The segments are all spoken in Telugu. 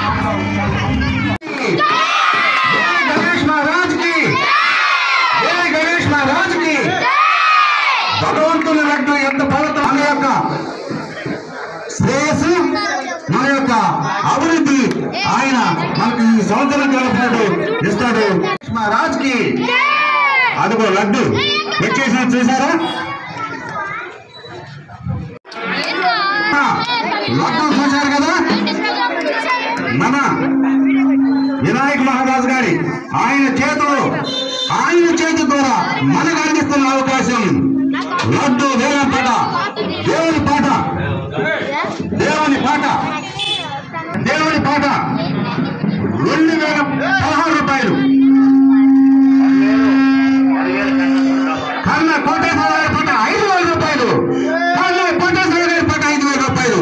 జై గణేష్ మహారాజ్ కి జై గణేష్ మహారాజ్ కి భగవంతుని లడ్డు ఎంత పవిత్ర మన యొక్క శ్రేయస్సు మన యొక్క అభివృద్ధి ఆయన మనకు ఈ సంవత్సరం గడపడు ఇస్తాడు మహారాజ్ కి అదిగో లడ్డు వచ్చేసిన చూసారా ఆ, లడ్డు చూశారు కదా మన వినాయక్ మహారాజ్ గారి ఆయన చేతిలో ఆయన చేతి ద్వారా మనకు అందిస్తున్న అవకాశం లడ్డు వేలం పాట దేవుని పాట దేవుని పాట దేవుని పాట రెండు వేల పదహారు రూపాయలు కన్న కోటేశ్వర గారి పాట ఐదు వేల రూపాయలు కన్న కోటేశ్వర గారి పాట ఐదు వేల రూపాయలు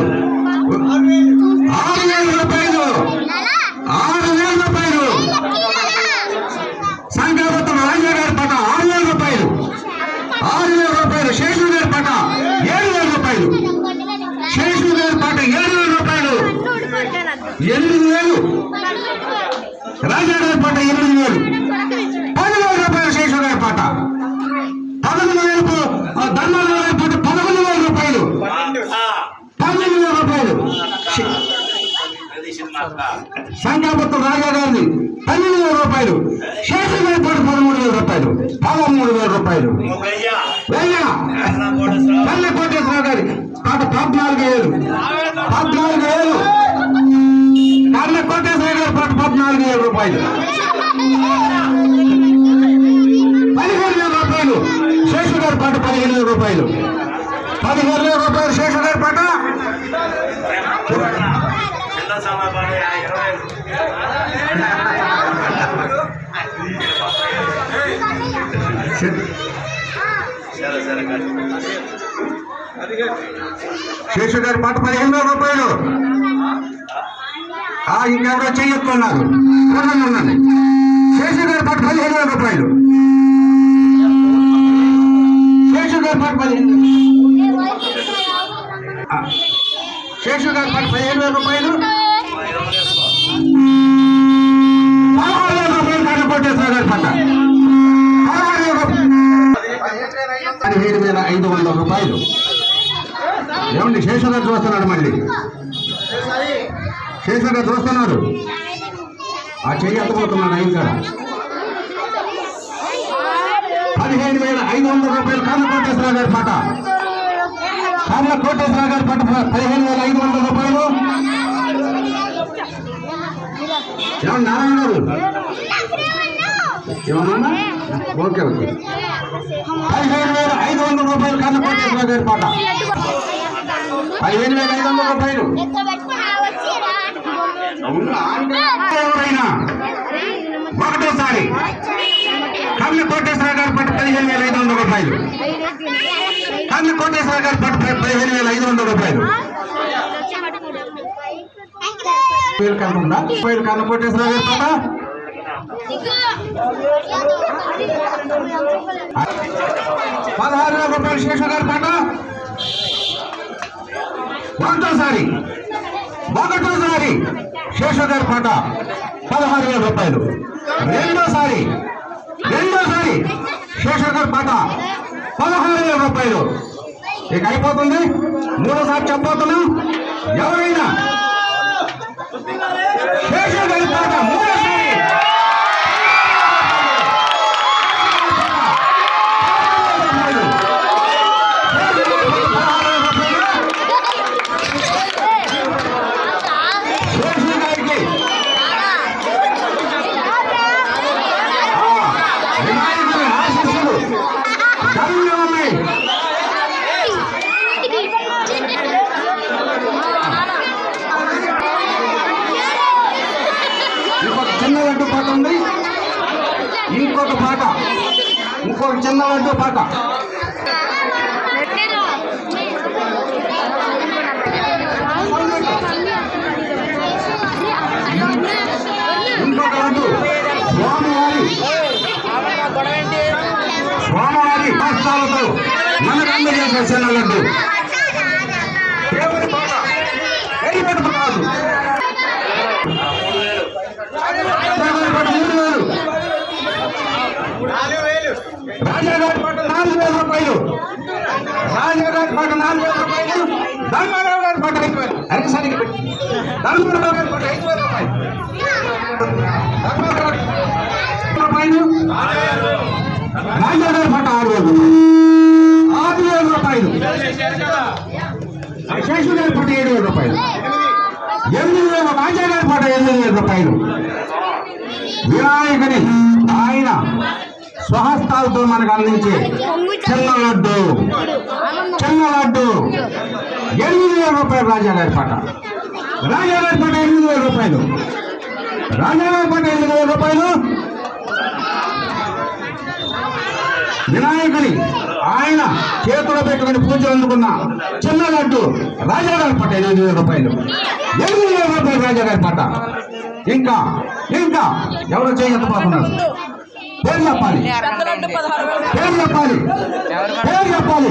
ఆరు వేల రూపాయలు ఆరు వేల రూపాయలు సంఘావతం రాజా గారి పాట ఆరు వేల రూపాయలు ఆరు వేల రూపాయలు శేషు గారి పాట ఏడు వేల రూపాయలు శేషు గారి పాట ఏడు వేల రూపాయలు ఎనిమిది వేలు రాజా గారి పాట ఎనిమిది వేలు పదివేల రూపాయలు శేషు గారి పాట పదకొండు వేలు ధర్మాల గారి పాట పదకొండు వేల రూపాయలు పన్నెండు వేల రూపాయలు సంఖ్యాపత్రం రాజా గారిని పన్నెండు వేల రూపాయలు శేషు గారి పాట పదమూడు వేల రూపాయలు పదమూడు వేల రూపాయలు వెయ్య పల్లె కోటేశ్వర గారి పాట పద్నాలుగు వేలు పద్నాలుగు వేలు పల్లె కోటేశ్వర గారి పాట పద్నాలుగు వేల రూపాయలు పదిహేను వేల రూపాయలు శేషు గారి పాట పదిహేను వేల రూపాయలు పదిహేను వేల రూపాయలు శేషు గారి పాట చిన్న సమాధానం ఇరవై సరే సరే కానీ శేషు గారి పాట పదిహేను వేల రూపాయలు ఆ, ఇంకెవరో చెయ్యొస్తున్నారు ఉండండి ఉండండి శేషు గారి పాట పదిహేను వేల రూపాయలు శేషు గారి పాట పదిహేను ఆ, శేషు గారి పాట పదిహేను వేల రూపాయలు పదహారు వేల రూపాయలు కానీ కోటేశ్వర గారి పాట పదహారు వేల రూపాయలు పదిహేడు వేల ఐదు వందల రూపాయలు ఏమండి శేషు గారు చూస్తున్నాడు మళ్ళీ శేషు గారు చూస్తున్నారు ఆ చెయ్యి ఎత్తబోతున్నాడు ఆయన గారు పదిహేడు వేల ఐదు వందల రూపాయలు కర్ణ కోటేశ్వర గారి పాట కర్ణ కోటేశ్వర గారి పాట పదిహేను వేల ఐదు వందల రూపాయలు ఏమన్నా నారాయణ గారు ఏమన్నా ఓకే ఓకే పదిహేను వేల ఐదు వందల రూపాయలు కర్ణ కోటేశ్వర గారి పాట పదిహేను వేల ఐదు వందల రూపాయలు ఎవరైనా ఒకటోసారి కర్ణ కోటేశ్వర గారి పాట పదిహేను వేల ఐదు వందల రూపాయలు కర్ణ కోటేశ్వర గారి పాట పదిహేను వేల ఐదు వందల రూపాయలు పేరు కనుకుందా పేరు కర్ణ కోటేశ్వర గారి పాట పదహారు వేల రూపాయలు శేషు గారి పాట ఒకటోసారి ఒకటోసారి శేషు గారి పాట పదహారు వేల రూపాయలు రెండోసారి రెండోసారి శేషు గారి పాట పదహారు వేల రూపాయలు ఇక అయిపోతుంది మూడోసారి చెప్పబోతున్నా ఎవరైనా శేషు గారి పాట మూడోసారి శేషు గారికి వినాయకుని ఆశీస్సులు ధన్యంగా ఉన్నాయి ఇంకొక చిన్న లడ్డు పాట ఉంది ఇంకొక పాట ఇంకొక చిన్న లడ్డు పాట ఇంకొక లడ్డు స్వామివారి స్వామివారి కష్టాలతో మనకు అందజేసే చిన్న లడ్డు దేవుని పాట వేయి పెట్టుకున్నాడు రాజాగారి పాట నాలుగు వేల రూపాయలు ధర్మారావు గారి పాట ఐదు వేలు అరే సరిగ్గా పెట్టి ధర్మారావు గారి పాట ఐదు వేల రూపాయలు ధర్మారావు గారి రూపాయలు రాజాగారి పాట ఆరు వేల రూపాయలు ఆరు వేల రూపాయలు శేషు గారి పాట ఏడు వేల రూపాయలు ఎనిమిది వేల రాజాగారి పాట ఎనిమిది వేల రూపాయలు వినాయకుని ఆయన స్వహస్తాలతో మనకు అందించే చిన్న లడ్డు చిన్న లడ్డు ఎనిమిది వేల రూపాయలు రాజాగారి పాట రాజాగారి పాట ఎనిమిది వేల రూపాయలు రాజాగారి పాట ఎనిమిది వేల రూపాయలు వినాయకుని ఆయన చేతులు పెట్టుకుని పూజ అందుకున్న చిన్న లడ్డు రాజాగారి పట్ట ఎనిమిది వేల రూపాయలు ఎనిమిది వేల రూపాయలు రాజాగారి పట్ట ఇంకా ఇంకా ఎవరు చేయకపోతున్నారు పేరు చెప్పాలి పేరు చెప్పాలి పేరు చెప్పాలి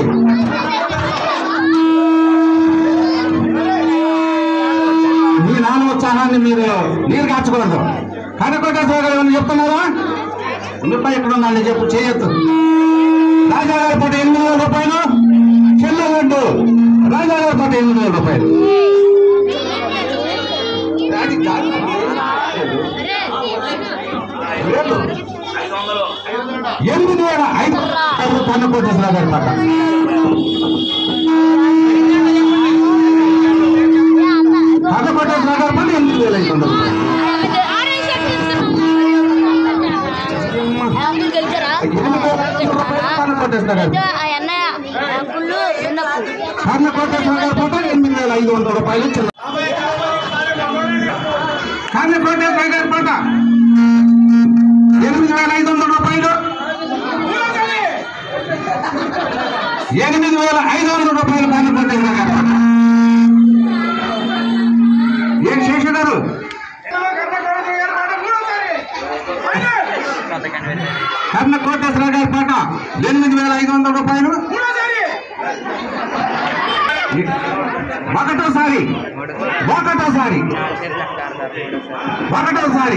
మీ నాన్న ఉత్సాహాన్ని మీరు నీరు కాచకూడదు కనకొట్టేశ్వర గారు ఏమన్నా చెప్తున్నారా నువ్వు ఎక్కడ ఉందని చెప్పు చేయొద్దు రాజాగారి పాట ఎనిమిది వేల రూపాయలు చిన్న లడ్డు రాజాగారి పాట ఎనిమిది వేల రూపాయలు అది కాదు. లేదు. ఐదు వందలు ఎనిమిది వేల ఐదు వందలు కన్న కోటేశ్వర గారి పాట కన్న కోటేశ్వర గారి పాట ఎనిమిది వేల ఐదు వందలు అంకుల్ గెలిచారా ఎనిమిది వేల ఐదు వందల రూపాయలు కన్న కోటేశ్వర గారి అన్నయ్య అంకుల్ చిన్నప్పుడు కన్న కోటేశ్వర గారి పాట ఎనిమిది వేల ఐదు వందల రూపాయలు చిన్న కన్న కోటేశ్వర గారి పాట ఎనిమిది వేల ఐదు వందల రూపాయలు ఎనిమిది వేల ఐదు వందల రూపాయలు కన్న కోటేశ్వర గారి పాట ఏం శేషు గారు కర్ణ కోటేశ్వర గారి పాట ఎనిమిది వేల ఐదు వందల రూపాయలు ఒకటోసారి ఒకటోసారి ఒకటోసారి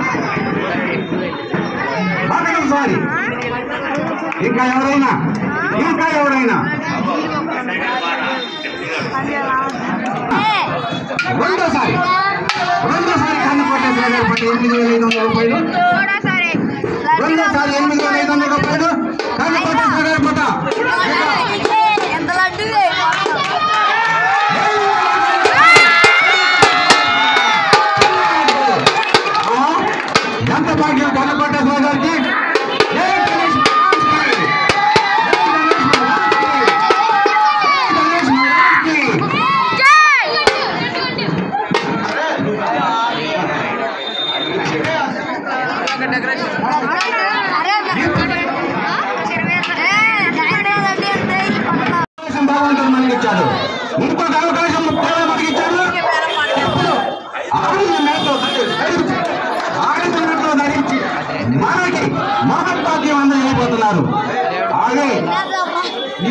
ఒకటోసారి ఇంకా ఎవరైనా ఇంకా ఎవరైనా రెండోసారి రెండోసారి కన్ను కోటేశ్వర గారి పాట ఎనిమిది వేల ఐదు వందల రూపాయలు రెండోసారి ఎనిమిది వేల ఐదు వందల రూపాయలు కన్ను కోటేశ్వర గారి పాట ఎంత లడ్డు ఆ, ఎంత భాగ్యం కన్ను కోటేశ్వర గారికి జై గణేష్ మహారాజ్కి! జై గణేష్ మహారాజ్కి! జై గణేష్ మహారాజ్కి! అవకాశం భగవంతుడు మనకి ఇచ్చాడు ఇంకొక అవకాశం దేవుడు మనకి ఇచ్చాడు ఆడిన మేతో ధరించి ఆడిన మేతో ధరించి మనకి మహత్వాక్యం అందరూ వెళ్ళిపోతున్నారు అదే ఈ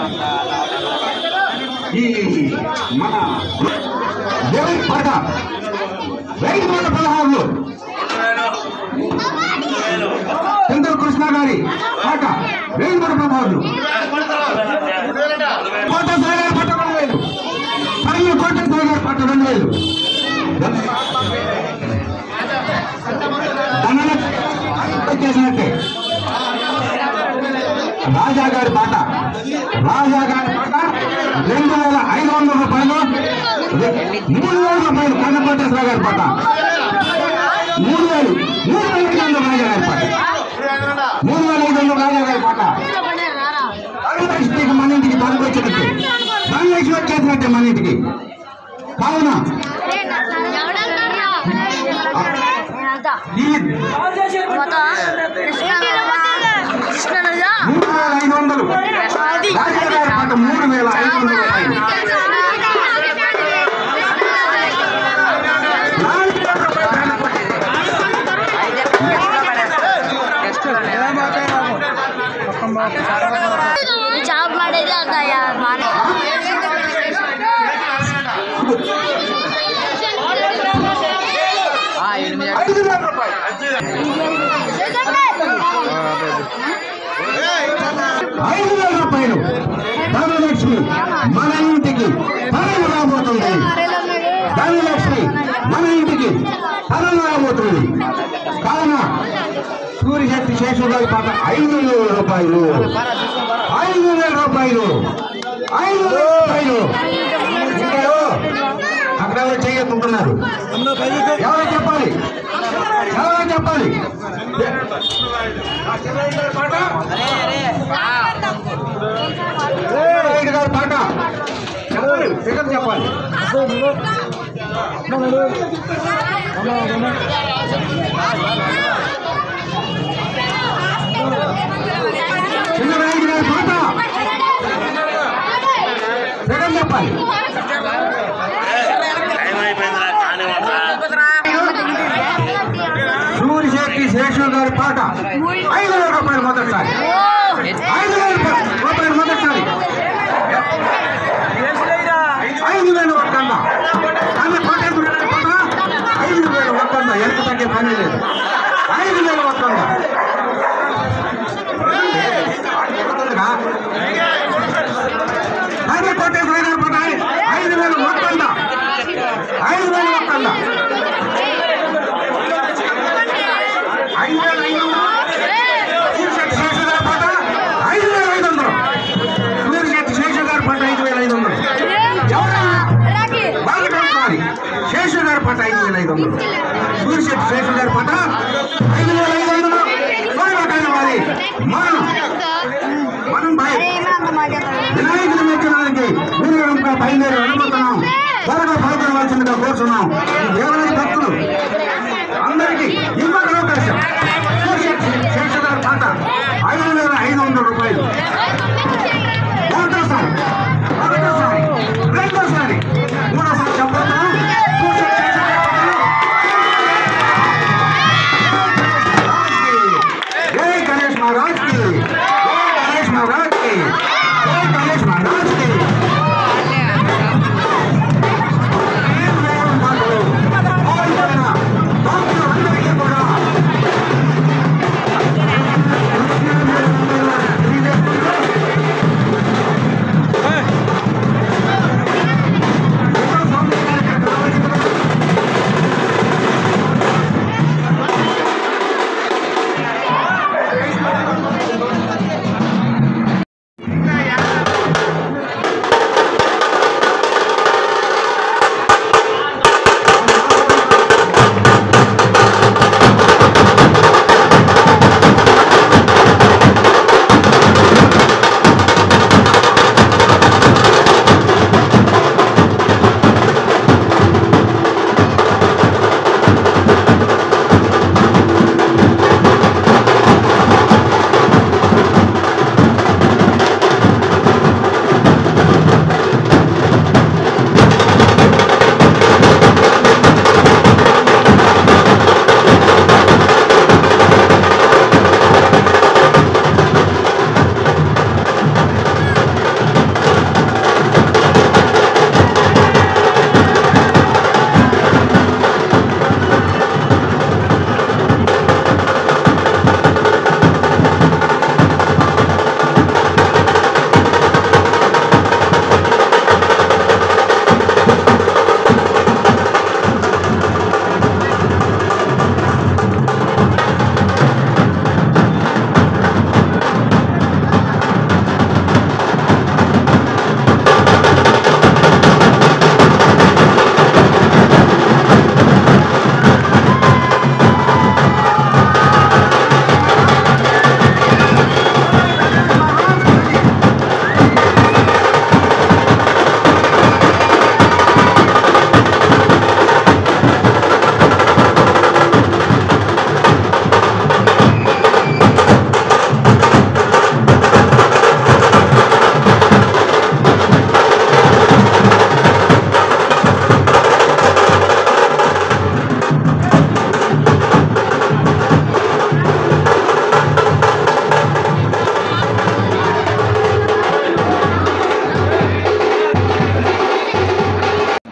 ఈ మన దేవుడి పాట రైతు మాట పదహారులు చంద్ర కృష్ణ గారి పాట రైతు మాట పదహారులు కోట సాగర్ పట్ట రెండు వేలు పన్ను కోట సాగర్ పట్ట రెండు వేలు ధనన వచ్చేసినట్టే రాజా గారి పాట రాజా గారి పాట రెండు వేల ఐదు వందల రూపాయలు మూడు వేల రూపాయలు కన్నకోటేశ్వర గారి పాట మూడు వేలు మూడు వేల ఐదు వందల రాజా గారి పాట మూడు వేల ఐదు వందల రాజా గారి పాట ధనలక్ష్మికి మన ఇంటికి పనికొచ్చినట్టు ధనలక్ష్మి వచ్చేసినట్టే మన ఇంటికి కావున ఈ కృష్ణనగా మూడు వేల ఐదు వందలు రాజా గారి పాట మూడు వేల ఐదు వందల రూపాయలు నాలుగు వేల రూపాయలు జాబ్ ಮಾಡೇది ಅದ ಮಾನ ఐదు వేల రూపాయలు ఐదు వేల రూపాయలు ధనలక్ష్మి మన ఇంటికి తరలి రాబోతుంది ధనలక్ష్మి మన ఇంటికి తరలి రాబోతుంది కావున సూర్యశక్తి శేషు గారి పాట ఐదు వేల రూపాయలు ఐదు వేల రూపాయలు ఐదు వేల రూపాయలు ఇంకా అక్కడ ఎవరు చేయకుంటున్నారు ఎవరు చెప్పాలి ఎవరు చెప్పాలి చంద్రబాబు గారి పాట చెప్పాలి ఫిగర్ చెప్పాలి చంద్రబాబు గారి పాట ఫిగర్ చెప్పాలి టైం అయిపోయిందిరా కానివ్వండిరా సూర్యశక్తి శేషు గారి పాట ఐదు వేల రూపాయలు మొదటిసారి ఐదు వేల రూపాయలు మొదటిసారి ఐదు వేలు ఒక్కన్న ఆమె పాట ఎంత ఉన్నది పాట ఐదు వేలు ఒక్కన్న ఎంత తగ్గే పని లేదు ఐదు వేలు ఒక్కన్న అదే కోటేశ్వర గారి పాట ఐదు వేలు ఒక్కన్న ఐదు వేలు ఒక్కన్న ఐదు వేల ఐదు వందలు సూర్యశక్తి శేషు గారి పాట ఐదు వేల ఐదు వందలు సూర్యశక్తి శేషు గారి పాట ఐదు వేల ఐదు వందలు బాగా కలుపుకోవాలి శేషు గారి పాట ఐదు వేల ఐదు వందలు సూర్యశక్తి శేషు గారి పాట ఐదు వేల ఐదు వందలు త్వరగా కలవాలి మనం మనం బయ వినాయకుడి మెచ్చడానికి మీరు ఇంకా బయలుదేరి వెళ్ళిపోతున్నాం త్వరగా పాల్గొనవలసిందిగా కోరుతున్నాం ఈ దేవాలయ భక్తులు అందరికీ ఇంకొక అవకాశం సూర్యశక్తి శేషు గారి పాట ఐదు వేల ఐదు వందల రూపాయలు ఒకటోసారి ఒకటోసారి రెండోసారి మూడోసారి చెప్పబోతున్నాం సూర్యశక్తి శేషు గారి పాట జై గణేష్ మహారాజ్ కి జై గణేష్ మహారాజ్ కి జై గణేష్ మహారాజ్ కి అందరికీ కూడా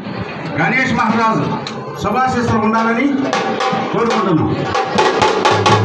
గణేష్ మహారాజు శుభాశిస్సులు ఉండాలని కోరుకుంటున్నాం